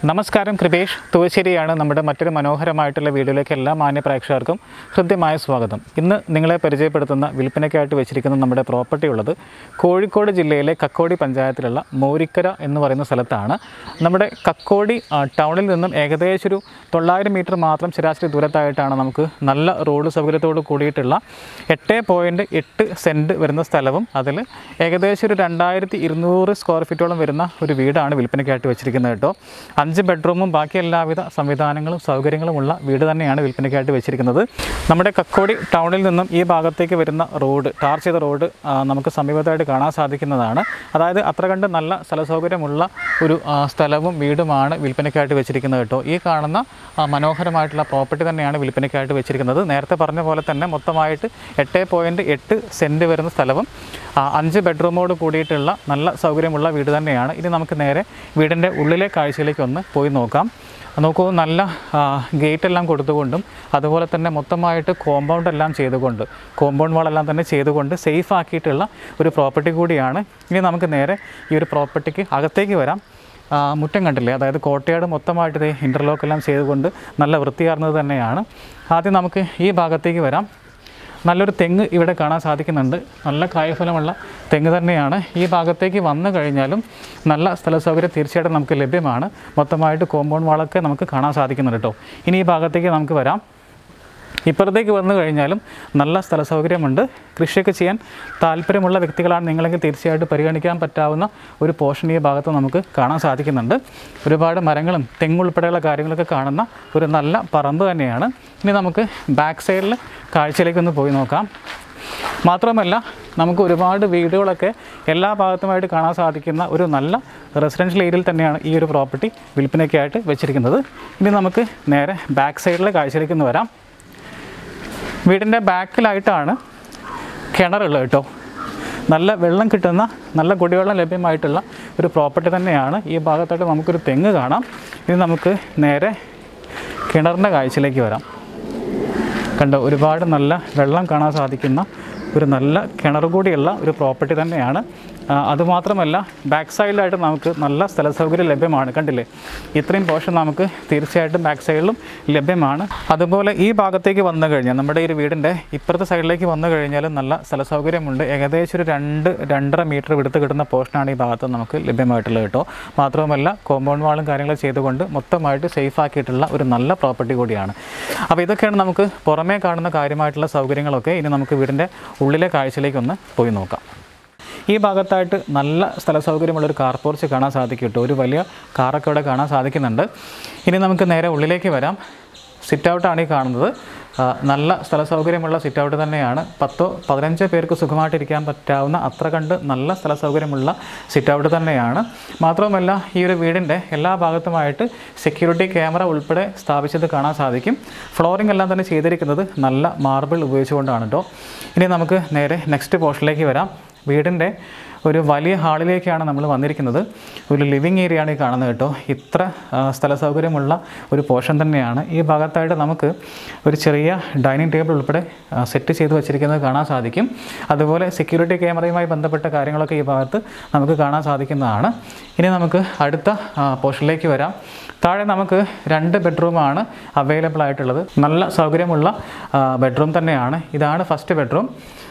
നമസ്കാരം കൃപേഷ് തുവശ്ശേരിയാണ് നമ്മുടെ മറ്റൊരു മനോഹരമായിട്ടുള്ള വീഡിയോയിലേക്ക് എല്ലാ മാന്യ പ്രേക്ഷകർക്കും ഹൃദ്യമായ സ്വാഗതം ഇന്ന് നിങ്ങളെ പരിചയപ്പെടുത്തുന്ന വിൽപ്പനയ്ക്കായിട്ട് വെച്ചിരിക്കുന്ന നമ്മുടെ പ്രോപ്പർട്ടി ഉള്ളത് കോഴിക്കോട് ജില്ലയിലെ കക്കോടി പഞ്ചായത്തിലുള്ള മോരിക്കര എന്ന് പറയുന്ന സ്ഥലത്താണ് നമ്മുടെ കക്കോടി ആ, ടൗണിൽ നിന്നും ഏകദേശം ഒരു തൊള്ളായിരം മീറ്റർ മാത്രം ശരാശരി ദൂരത്തായിട്ടാണ് നമുക്ക് നല്ല റോഡ് സൗകര്യത്തോട് കൂടിയിട്ടുള്ള എട്ട് പോയിൻറ്റ് എട്ട് സെൻറ്റ് വരുന്ന സ്ഥലവും അതിൽ ഏകദേശം ഒരു രണ്ടായിരത്തി ഇരുന്നൂറ് സ്ക്വയർ ഫീറ്റോളം വരുന്ന ഒരു വീടാണ് വിൽപ്പനയ്ക്കായിട്ട് വെച്ചിരിക്കുന്നത് കേട്ടോ അഞ്ച് ബെഡ്റൂമും ബാക്കി എല്ലാവിധ സംവിധാനങ്ങളും സൗകര്യങ്ങളുമുള്ള വീട് തന്നെയാണ് വിൽപ്പനയ്ക്കായിട്ട് വെച്ചിരിക്കുന്നത് നമ്മുടെ കക്കോടി ടൗണിൽ നിന്നും ഈ ഭാഗത്തേക്ക് വരുന്ന റോഡ് ടാർ ചെയ്ത റോഡ് ആ, നമുക്ക് സമീപത്തായിട്ട് കാണാൻ സാധിക്കുന്നതാണ് അതായത് അത്ര കണ്ട് നല്ല സ്ഥല സൗകര്യമുള്ള ഒരു ആ, സ്ഥലവും വീടുമാണ് വിൽപ്പനയ്ക്കായിട്ട് വെച്ചിരിക്കുന്നത് കേട്ടോ ഈ കാണുന്ന ആ, മനോഹരമായിട്ടുള്ള പ്രോപ്പർട്ടി തന്നെയാണ് വിൽപ്പനയ്ക്കായിട്ട് വെച്ചിരിക്കുന്നത് നേരത്തെ പറഞ്ഞ പോലെ തന്നെ മൊത്തമായിട്ട് എട്ട് പോയിൻറ്റ് എട്ട് സെൻറ്റ് വരുന്ന സ്ഥലവും ആ, അഞ്ച് ബെഡ്റൂമോട് കൂടിയിട്ടുള്ള നല്ല സൗകര്യമുള്ള വീട് തന്നെയാണ് ഇനി നമുക്ക് നേരെ വീടിൻ്റെ ഉള്ളിലെ കാഴ്ചയിലേക്ക് ഒന്ന് പോയി നോക്കാം നോക്കൂ നല്ല ഗേറ്റ് എല്ലാം കൊടുത്തുകൊണ്ടും അതുപോലെ തന്നെ മൊത്തമായിട്ട് കോമ്പൗണ്ട് എല്ലാം ചെയ്തുകൊണ്ട് കോമ്പൗണ്ട് വാളെല്ലാം തന്നെ ചെയ്തുകൊണ്ട് സേഫ് ആക്കിയിട്ടുള്ള ഒരു പ്രോപ്പർട്ടി കൂടിയാണ് ഇനി നമുക്ക് നേരെ ഈ ഒരു പ്രോപ്പർട്ടിക്ക് അകത്തേക്ക് വരാം ആ, മുറ്റം കണ്ടില്ലേ അതായത് കോട്ടയാട് മൊത്തമായിട്ട് ഇത് ഇൻ്റർലോക്ക് എല്ലാം ചെയ്തുകൊണ്ട് നല്ല വൃത്തിയാർന്നത് തന്നെയാണ് ആദ്യം നമുക്ക് ഈ ഭാഗത്തേക്ക് വരാം നല്ലൊരു തെങ്ങ് ഇവിടെ കാണാൻ സാധിക്കുന്നുണ്ട് നല്ല കായഫലമുള്ള തെങ്ങ് തന്നെയാണ് ഈ ഭാഗത്തേക്ക് വന്നു കഴിഞ്ഞാലും നല്ല സ്ഥല സൗകര്യം തീർച്ചയായിട്ടും നമുക്ക് ലഭ്യമാണ് മൊത്തമായിട്ട് കോമ്പൗണ്ട് വാളൊക്കെ നമുക്ക് കാണാൻ സാധിക്കുന്നുണ്ട് കേട്ടോ ഇനി ഈ ഭാഗത്തേക്ക് നമുക്ക് വരാം ഇപ്പുറത്തേക്ക് വന്നു കഴിഞ്ഞാലും നല്ല സ്ഥല സൗകര്യമുണ്ട് കൃഷിയൊക്കെ ചെയ്യാൻ താല്പര്യമുള്ള വ്യക്തികളാണ് നിങ്ങളെങ്കിൽ തീർച്ചയായിട്ടും പരിഗണിക്കാൻ പറ്റാവുന്ന ഒരു പോർഷൻ ഈ ഭാഗത്ത് നമുക്ക് കാണാൻ സാധിക്കുന്നുണ്ട് ഒരുപാട് മരങ്ങളും തെങ്ങുൾപ്പെടെയുള്ള കാര്യങ്ങളൊക്കെ കാണുന്ന ഒരു നല്ല പറമ്പ് തന്നെയാണ് ഇനി നമുക്ക് ബാക്ക് സൈഡിൽ കാഴ്ചയിലേക്കൊന്ന് പോയി നോക്കാം മാത്രമല്ല നമുക്ക് ഒരുപാട് വീടുകളൊക്കെ എല്ലാ ഭാഗത്തുമായിട്ട് കാണാൻ സാധിക്കുന്ന ഒരു നല്ല റെസിഡൻഷ്യൽ ഏരിയയിൽ തന്നെയാണ് ഈ ഒരു പ്രോപ്പർട്ടി വിൽപ്പനയ്ക്കായിട്ട് വെച്ചിരിക്കുന്നത് ഇനി നമുക്ക് നേരെ ബാക്ക് സൈഡിലെ കാഴ്ചയിലേക്ക് ഒന്ന് വരാം വീടിൻ്റെ ബാക്കിലായിട്ടാണ് കിണറുള്ളത് കേട്ടോ നല്ല വെള്ളം കിട്ടുന്ന നല്ല കുടിവെള്ളം ലഭ്യമായിട്ടുള്ള ഒരു പ്രോപ്പർട്ടി തന്നെയാണ് ഈ ഭാഗത്തായിട്ട് നമുക്കൊരു തെങ്ങ് കാണാം ഇനി നമുക്ക് നേരെ കിണറിൻ്റെ കാഴ്ചയിലേക്ക് വരാം കണ്ടോ ഒരുപാട് നല്ല വെള്ളം കാണാൻ സാധിക്കുന്ന ഒരു നല്ല കിണർ കൂടിയുള്ള ഒരു പ്രോപ്പർട്ടി തന്നെയാണ് ആ, അതുമാത്രമല്ല ബാക്ക് സൈഡിലായിട്ട് നമുക്ക് നല്ല സ്ഥല സൗകര്യം ലഭ്യമാണ് കണ്ടില്ലേ ഇത്രയും പോർഷൻ നമുക്ക് തീർച്ചയായിട്ടും ബാക്ക് സൈഡിലും ലഭ്യമാണ് അതുപോലെ ഈ ഭാഗത്തേക്ക് വന്നു കഴിഞ്ഞാൽ നമ്മുടെ ഈ ഒരു വീടിൻ്റെ ഇപ്പുറത്തെ സൈഡിലേക്ക് വന്നു കഴിഞ്ഞാൽ നല്ല സ്ഥല സൗകര്യമുണ്ട് ഏകദേശം ഒരു രണ്ട് രണ്ടര മീറ്റർ വിടുത്ത് കിട്ടുന്ന പോർഷനാണ് ഈ ഭാഗത്ത് നമുക്ക് ലഭ്യമായിട്ടുള്ളത് കേട്ടോ മാത്രവുമല്ല കോമ്പൗണ്ട് വാളും കാര്യങ്ങളും ചെയ്തുകൊണ്ട് മൊത്തമായിട്ട് സേഫ് ആക്കിയിട്ടുള്ള ഒരു നല്ല പ്രോപ്പർട്ടി കൂടിയാണ് അപ്പോൾ ഇതൊക്കെയാണ് നമുക്ക് പുറമേ കാണുന്ന കാര്യമായിട്ടുള്ള സൗകര്യങ്ങളൊക്കെ ഇനി നമുക്ക് വീടിൻ്റെ ഉള്ളിലെ കാഴ്ചയിലേക്ക് ഒന്ന് പോയി നോക്കാം ഈ ഭാഗത്തായിട്ട് നല്ല സ്ഥല സൗകര്യമുള്ള ഒരു കാർ പോർച്ച് കാണാൻ സാധിക്കും കേട്ടോ ഒരു വലിയ കാറൊക്കെ ഇവിടെ കാണാൻ സാധിക്കുന്നുണ്ട് ഇനി നമുക്ക് നേരെ ഉള്ളിലേക്ക് വരാം സിറ്റ് ഔട്ടാണ് ഈ കാണുന്നത് ആ, നല്ല സ്ഥല സൗകര്യമുള്ള സിറ്റ് ഔട്ട് തന്നെയാണ് പത്തോ പതിനഞ്ചോ പേർക്ക് സുഖമായിട്ടിരിക്കാൻ പറ്റാവുന്ന അത്ര കണ്ട് നല്ല സ്ഥല സൗകര്യമുള്ള സിറ്റ് ഔട്ട് തന്നെയാണ് മാത്രവുമല്ല ഈ ഒരു വീടിൻ്റെ എല്ലാ ഭാഗത്തുമായിട്ട് സെക്യൂരിറ്റി ക്യാമറ ഉൾപ്പെടെ സ്ഥാപിച്ചത് കാണാൻ സാധിക്കും ഫ്ലോറിംഗ് എല്ലാം തന്നെ ചെയ്തിരിക്കുന്നത് നല്ല മാർബിൾ ഉപയോഗിച്ചുകൊണ്ടാണ് കേട്ടോ ഇനി നമുക്ക് നേരെ നെക്സ്റ്റ് പോർഷനിലേക്ക് വരാം വീടിൻ്റെ ഒരു വലിയ ഹാളിലേക്കാണ് നമ്മൾ വന്നിരിക്കുന്നത് ഒരു ലിവിങ് ഏരിയ ആണ് ഈ കാണുന്നത് കേട്ടോ ഇത്ര ആ, സ്ഥല സൗകര്യമുള്ള ഒരു പോർഷൻ തന്നെയാണ് ഈ ഭാഗത്തായിട്ട് നമുക്ക് ഒരു ചെറിയ ഡൈനിങ് ടേബിൾ ഉൾപ്പെടെ ആ, സെറ്റ് ചെയ്ത് വെച്ചിരിക്കുന്നത് കാണാൻ സാധിക്കും അതുപോലെ സെക്യൂരിറ്റി ക്യാമറയുമായി ബന്ധപ്പെട്ട കാര്യങ്ങളൊക്കെ ഈ ഭാഗത്ത് നമുക്ക് കാണാൻ സാധിക്കുന്നതാണ് ഇനി നമുക്ക് അടുത്ത ആ, പോർഷനിലേക്ക് വരാം താഴെ നമുക്ക് രണ്ട് ബെഡ്റൂമാണ് അവൈലബിൾ ആയിട്ടുള്ളത് നല്ല സൗകര്യമുള്ള ബെഡ്റൂം തന്നെയാണ് ഇതാണ് ഫസ്റ്റ് ബെഡ്റൂം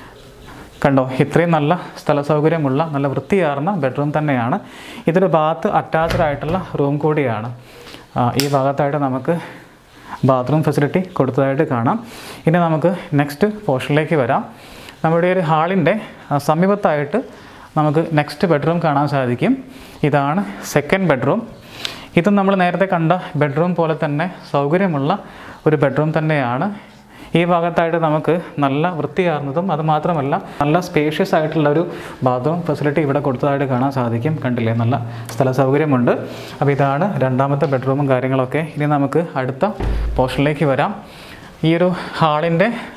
കണ്ടോ ഇത്രയും നല്ല സ്ഥല സൗകര്യമുള്ള നല്ല വൃത്തിയാർന്ന ബെഡ്റൂം തന്നെയാണ് ഇതൊരു ഭാഗത്ത് അറ്റാച്ച്ഡ് ആയിട്ടുള്ള റൂം കൂടിയാണ് ആ, ഈ ഭാഗത്തായിട്ട് നമുക്ക് ബാത്റൂം ഫെസിലിറ്റി കൊടുത്തതായിട്ട് കാണാം ഇനി നമുക്ക് നെക്സ്റ്റ് പോർഷനിലേക്ക് വരാം നമ്മുടെ ഒരു ഹാളിൻ്റെ സമീപത്തായിട്ട് നമുക്ക് നെക്സ്റ്റ് ബെഡ്റൂം കാണാൻ സാധിക്കും ഇതാണ് സെക്കൻഡ് ബെഡ്റൂം ഇത് നമ്മൾ നേരത്തെ കണ്ട ബെഡ്റൂം പോലെ തന്നെ സൗകര്യമുള്ള ഒരു ബെഡ്റൂം തന്നെയാണ് ഈ ഭാഗത്തായിട്ട് നമുക്ക് നല്ല വൃത്തിയാർന്നതും അത് മാത്രമല്ല നല്ല സ്പേഷ്യസ് ആയിട്ടുള്ള ഒരു ബാത്റൂം ഫെസിലിറ്റി ഇവിടെ കൊടുത്തതായിട്ട് കാണാൻ സാധിക്കും കണ്ടില്ലേ നല്ല സ്ഥല സൗകര്യമുണ്ട് അപ്പോൾ ഇതാണ് രണ്ടാമത്തെ ബെഡ്റൂമും കാര്യങ്ങളൊക്കെ ഇനി നമുക്ക് അടുത്ത പോർഷനിലേക്ക് വരാം ഈ ഒരു ഹാളിൻ്റെ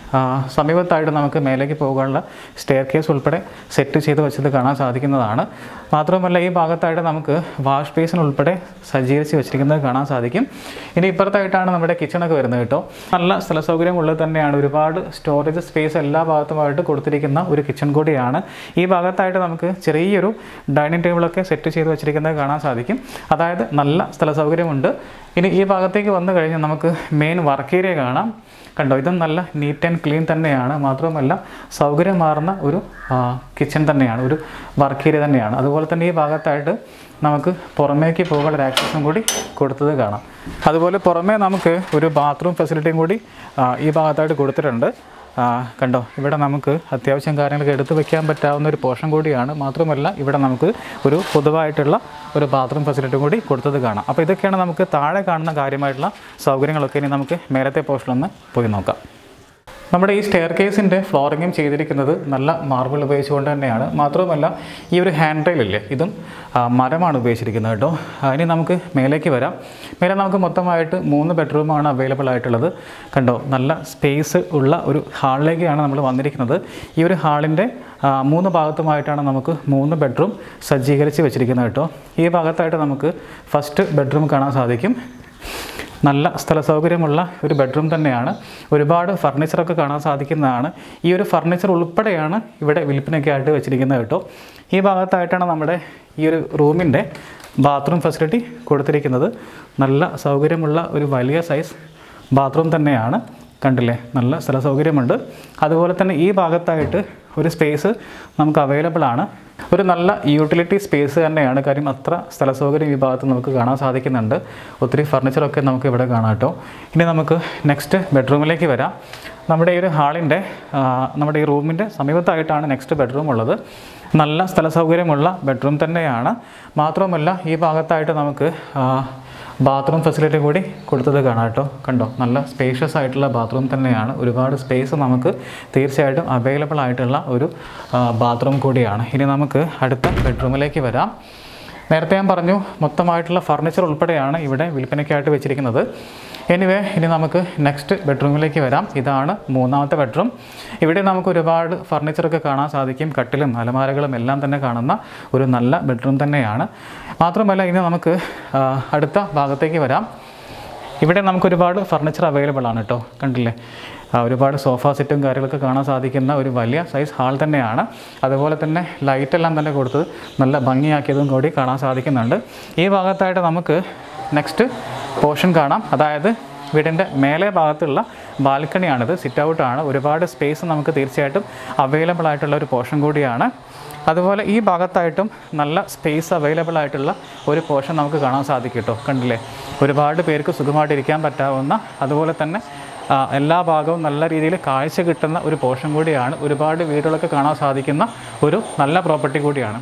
ആ, സമീപത്തായിട്ട് നമുക്ക് മേലേക്ക് പോകാനുള്ള സ്റ്റെയർ കേസ് ഉൾപ്പെടെ സെറ്റ് ചെയ്ത് വെച്ചത് കാണാൻ സാധിക്കുന്നതാണ് മാത്രമല്ല ഈ ഭാഗത്തായിട്ട് നമുക്ക് വാഷ് ബേസിൻ ഉൾപ്പെടെ സജ്ജീകരിച്ച് വെച്ചിരിക്കുന്നത് കാണാൻ സാധിക്കും ഇനി ഇപ്പുറത്തായിട്ടാണ് നമ്മുടെ കിച്ചണൊക്കെ വരുന്നത് കേട്ടോ നല്ല സ്ഥല സൗകര്യമുള്ളത് തന്നെയാണ് ഒരുപാട് സ്റ്റോറേജ് സ്പേസ് എല്ലാ ഭാഗത്തുമായിട്ട് കൊടുത്തിരിക്കുന്ന ഒരു കിച്ചൺ കൂടിയാണ് ഈ ഭാഗത്തായിട്ട് നമുക്ക് ചെറിയൊരു ഡൈനിങ് ടേബിളൊക്കെ സെറ്റ് ചെയ്ത് വെച്ചിരിക്കുന്നത് കാണാൻ സാധിക്കും അതായത് നല്ല സ്ഥല സൗകര്യമുണ്ട് ഇനി ഈ ഭാഗത്തേക്ക് വന്നു കഴിഞ്ഞാൽ നമുക്ക് മെയിൻ വർക്ക് ഏരിയ കാണാം കണ്ടോ ഇതും നല്ല നീറ്റ് ആൻഡ് ക്ലീൻ തന്നെയാണ് മാത്രമല്ല സൗകര്യമാർന്ന ഒരു കിച്ചൺ തന്നെയാണ് ഒരു വർക്ക് ഏരിയ തന്നെയാണ് അതുപോലെ തന്നെ ഈ ഭാഗത്തായിട്ട് നമുക്ക് പുറമേക്ക് പോകാനുള്ള ഒരു ആക്സസും കൂടി കൊടുത്തത് കാണാം അതുപോലെ പുറമേ നമുക്ക് ഒരു ബാത്റൂം ഫെസിലിറ്റിയും കൂടി ആ, ഈ ഭാഗത്തായിട്ട് കൊടുത്തിട്ടുണ്ട് ആ, കണ്ടോ ഇവിടെ നമുക്ക് അത്യാവശ്യം കാര്യങ്ങളൊക്കെ എടുത്തു വെക്കാൻ പറ്റാവുന്ന ഒരു പോർഷൻ കൂടിയാണ് മാത്രമല്ല ഇവിടെ നമുക്ക് ഒരു പൊതുവായിട്ടുള്ള ഒരു ബാത്റൂം ഫെസിലിറ്റി കൂടി കൊടുത്തത് കാണാം അപ്പോൾ ഇതൊക്കെയാണ് നമുക്ക് താഴെ കാണുന്ന കാര്യമായിട്ടുള്ള സൗകര്യങ്ങളൊക്കെ ഇനി നമുക്ക് മേലത്തെ പോർഷനിലൊന്ന് പോയി നോക്കാം നമ്മുടെ ഈ സ്റ്റെയർ കേസിൻ്റെ ഫ്ലോറിങ്ങും ചെയ്തിരിക്കുന്നത് നല്ല മാർബിൾ ഉപയോഗിച്ചുകൊണ്ട് തന്നെയാണ് മാത്രവുമല്ല ഈ ഒരു ഹാൻഡ് റെയിൽ ഇല്ലേ ഇതും ആ, മരമാണ് ഉപയോഗിച്ചിരിക്കുന്നത് കേട്ടോ ആ, ഇനി നമുക്ക് മേലേക്ക് വരാം മേലെ നമുക്ക് മൊത്തമായിട്ട് മൂന്ന് ബെഡ്റൂമാണ് അവൈലബിൾ ആയിട്ടുള്ളത് കണ്ടോ നല്ല സ്പേസ് ഉള്ള ഒരു ഹാളിലേക്കാണ് നമ്മൾ വന്നിരിക്കുന്നത് ഈ ഒരു ഹാളിൻ്റെ മൂന്ന് ഭാഗത്തുമായിട്ടാണ് നമുക്ക് മൂന്ന് ബെഡ്റൂം സജ്ജീകരിച്ച് വെച്ചിരിക്കുന്നത് കേട്ടോ ഈ ഭാഗത്തായിട്ട് നമുക്ക് ഫസ്റ്റ് ബെഡ്റൂം കാണാൻ സാധിക്കും നല്ല സ്ഥല സൗകര്യമുള്ള ഒരു ബെഡ്റൂം തന്നെയാണ് ഒരുപാട് ഫർണിച്ചറൊക്കെ കാണാൻ സാധിക്കുന്നതാണ് ഈ ഒരു ഫർണിച്ചർ ഉൾപ്പെടെയാണ് ഇവിടെ വിൽപ്പനയ്ക്ക് ആയിട്ട് വെച്ചിരിക്കുന്നത് കേട്ടോ ഈ ഭാഗത്തായിട്ടാണ് നമ്മുടെ ഈ ഒരു റൂമിൻ്റെ ബാത്റൂം ഫെസിലിറ്റി കൊടുത്തിരിക്കുന്നത് നല്ല സൗകര്യമുള്ള ഒരു വലിയ സൈസ് ബാത്റൂം തന്നെയാണ് കണ്ടില്ലേ നല്ല സ്ഥല സൗകര്യമുണ്ട് അതുപോലെ തന്നെ ഈ ഭാഗത്തായിട്ട് ഒരു സ്പേസ് നമുക്ക് അവൈലബിൾ ആണ് ഒരു നല്ല യൂട്ടിലിറ്റി സ്പേസ് തന്നെയാണ് കാര്യം അത്ര സ്ഥല സൗകര്യം ഈ ഭാഗത്ത് നമുക്ക് കാണാൻ സാധിക്കുന്നുണ്ട് ഒത്തിരി ഫർണിച്ചറൊക്കെ നമുക്ക് ഇവിടെ കാണാം കേട്ടോ ഇനി നമുക്ക് നെക്സ്റ്റ് ബെഡ്റൂമിലേക്ക് വരാം നമ്മുടെ ഈ ഒരു ഹാളിൻ്റെ നമ്മുടെ ഈ റൂമിൻ്റെ സമീപത്തായിട്ടാണ് നെക്സ്റ്റ് ബെഡ്റൂം ഉള്ളത് നല്ല സ്ഥല സൗകര്യമുള്ള ബെഡ്റൂം തന്നെയാണ് മാത്രമല്ല ഈ ഭാഗത്തായിട്ട് നമുക്ക് ആ, ബാത്റൂം ഫെസിലിറ്റി കൂടി കൊടുത്തത് കാണാം കേട്ടോ കണ്ടോ നല്ല സ്പേഷ്യസ് ആയിട്ടുള്ള ബാത്റൂം തന്നെയാണ് ഒരുപാട് സ്പേസ് നമുക്ക് തീർച്ചയായിട്ടും അവൈലബിൾ ആയിട്ടുള്ള ഒരു ബാത്റൂം കൂടിയാണ് ഇനി നമുക്ക് അടുത്ത ബെഡ്റൂമിലേക്ക് വരാം നേരത്തെ ഞാൻ പറഞ്ഞു മൊത്തമായിട്ടുള്ള ഫർണിച്ചർ ഉൾപ്പെടെയാണ് ഇവിടെ വിൽപ്പനയ്ക്കായിട്ട് വെച്ചിരിക്കുന്നത് എനിവേ ഇനി നമുക്ക് നെക്സ്റ്റ് ബെഡ്റൂമിലേക്ക് വരാം ഇതാണ് മൂന്നാമത്തെ ബെഡ്റൂം ഇവിടെ നമുക്ക് ഒരുപാട് ഫർണിച്ചറൊക്കെ കാണാൻ സാധിക്കും കട്ടിലും അലമാരകളും എല്ലാം തന്നെ കാണുന്ന ഒരു നല്ല ബെഡ്റൂം തന്നെയാണ് മാത്രമല്ല ഇനി നമുക്ക് ആ, അടുത്ത ഭാഗത്തേക്ക് വരാം ഇവിടെ നമുക്ക് ഒരുപാട് ഫർണിച്ചർ അവൈലബിൾ ആണ് കേട്ടോ കണ്ടില്ലേ ആ, ഒരുപാട് സോഫ സെറ്റും കാര്യങ്ങളൊക്കെ കാണാൻ സാധിക്കുന്ന ഒരു വലിയ സൈസ് ഹാൾ തന്നെയാണ് അതുപോലെ തന്നെ ലൈറ്റ് എല്ലാം തന്നെ കൊടുത്ത് നല്ല ഭംഗിയാക്കിയതും കൂടി കാണാൻ സാധിക്കുന്നുണ്ട് ഈ ഭാഗത്തായിട്ട് നമുക്ക് നെക്സ്റ്റ് പോർഷൻ കാണാം അതായത് വീടിൻ്റെ മേലെ ഭാഗത്തുള്ള ബാൽക്കണിയാണിത് സിറ്റ് ഔട്ടാണ് ഒരുപാട് സ്പേസ് നമുക്ക് തീർച്ചയായിട്ടും അവൈലബിൾ ആയിട്ടുള്ള ഒരു പോർഷൻ കൂടിയാണ് അതുപോലെ ഈ ഭാഗത്തായിട്ടും നല്ല സ്പേസ് അവൈലബിൾ ആയിട്ടുള്ള ഒരു പോർഷൻ നമുക്ക് കാണാൻ സാധിക്കും കേട്ടോ കണ്ടില്ലേ ഒരുപാട് പേർക്ക് സുഖമായിട്ട് ഇരിക്കാൻ പറ്റാവുന്ന അതുപോലെ തന്നെ ആ, എല്ലാ ഭാഗവും നല്ല രീതിയിൽ കാഴ്ച കിട്ടുന്ന ഒരു പോർഷൻ കൂടിയാണ് ഒരുപാട് വീടുകളൊക്കെ കാണാൻ സാധിക്കുന്ന ഒരു നല്ല പ്രോപ്പർട്ടി കൂടിയാണ്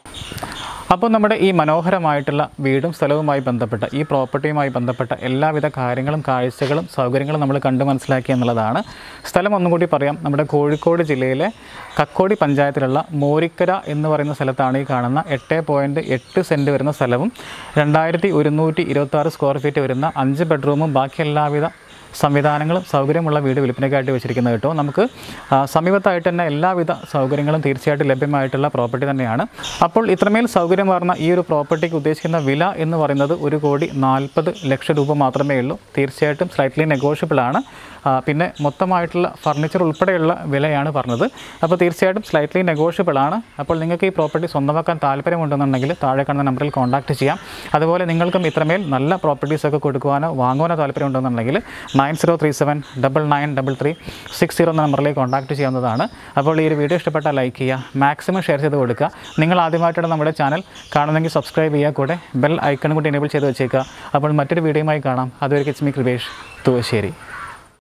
അപ്പോൾ നമ്മുടെ ഈ മനോഹരമായിട്ടുള്ള വീടും സ്ഥലവുമായി ബന്ധപ്പെട്ട ഈ പ്രോപ്പർട്ടിയുമായി ബന്ധപ്പെട്ട എല്ലാവിധ കാര്യങ്ങളും കാഴ്ചകളും സൗകര്യങ്ങളും നമ്മൾ കണ്ടു മനസ്സിലാക്കി എന്നുള്ളതാണ് സ്ഥലം ഒന്നും കൂടി പറയാം നമ്മുടെ കോഴിക്കോട് ജില്ലയിലെ കക്കോടി പഞ്ചായത്തിലുള്ള മോരിക്കര എന്ന് പറയുന്ന സ്ഥലത്താണ് ഈ കാണുന്ന എട്ട് പോയിൻറ്റ് എട്ട് സെൻറ്റ് വരുന്ന സ്ഥലവും രണ്ടായിരത്തി ഒരുന്നൂറ്റി ഇരുപത്തി ആറ് സ്ക്വയർ ഫീറ്റ് വരുന്ന അഞ്ച് ബെഡ്റൂമും ബാക്കി എല്ലാവിധ സംവിധാനങ്ങളും സൗകര്യമുള്ള വീട് വിൽപ്പനയ്ക്കായിട്ട് വെച്ചിരിക്കുന്നത് കേട്ടോ നമുക്ക് ആ, സമീപത്തായിട്ട് തന്നെ എല്ലാവിധ സൗകര്യങ്ങളും തീർച്ചയായിട്ടും ലഭ്യമായിട്ടുള്ള പ്രോപ്പർട്ടി തന്നെയാണ് അപ്പോൾ ഇത്രമേൽ സൗകര്യം പറഞ്ഞ ഈ ഒരു പ്രോപ്പർട്ടിക്ക് ഉദ്ദേശിക്കുന്ന വില എന്ന് പറയുന്നത് ഒരു കോടി നാൽപ്പത് ലക്ഷം രൂപ മാത്രമേ ഉള്ളൂ തീർച്ചയായിട്ടും സ്ലൈറ്റ്ലി നെഗോഷ്യബിൾ ആണ് ആ, പിന്നെ മൊത്തമായിട്ടുള്ള ഫർണിച്ചർ ഉൾപ്പെടെയുള്ള വിലയാണ് പറഞ്ഞത് അപ്പോൾ തീർച്ചയായിട്ടും സ്ലൈറ്റ്ലി നെഗോഷ്യബിൾ ആണ് അപ്പോൾ നിങ്ങൾക്ക് ഈ പ്രോപ്പർട്ടി സ്വന്തമാക്കാൻ താല്പര്യമുണ്ടെന്നുണ്ടെങ്കിൽ താഴെ കാണുന്ന നമ്പറിൽ കോൺടാക്റ്റ് ചെയ്യാം അതുപോലെ നിങ്ങൾക്കും ഇത്രമേൽ നല്ല പ്രോപ്പർട്ടീസ് ഒക്കെ കൊടുക്കുവാനോ വാങ്ങുവാനോ താല്പര്യമുണ്ടെന്നുണ്ടെങ്കിൽ nine zero three seven double nine double three six zero എന്ന നമ്പറിലേക്ക് കോൺടാക്റ്റ് ചെയ്യാവുന്നതാണ് അപ്പോൾ ഈ ഒരു വീഡിയോ ഇഷ്ടപ്പെട്ടാൽ ലൈക്ക് ചെയ്യുക മാക്സിമം ഷെയർ ചെയ്ത് കൊടുക്കുക നിങ്ങൾ ആദ്യമായിട്ടാണ് നമ്മുടെ ചാനൽ കാണുന്നെങ്കിൽ സബ്സ്ക്രൈബ് ചെയ്യുക കൂടെ ബെൽ ഐക്കണും കൂടി എനേബിൾ ചെയ്ത് വെച്ചേക്കുക അപ്പോൾ മറ്റൊരു വീഡിയോയുമായി കാണാം അതുവരെ കിച്ച് മി കൃപേഷ് തുവശ്ശേരി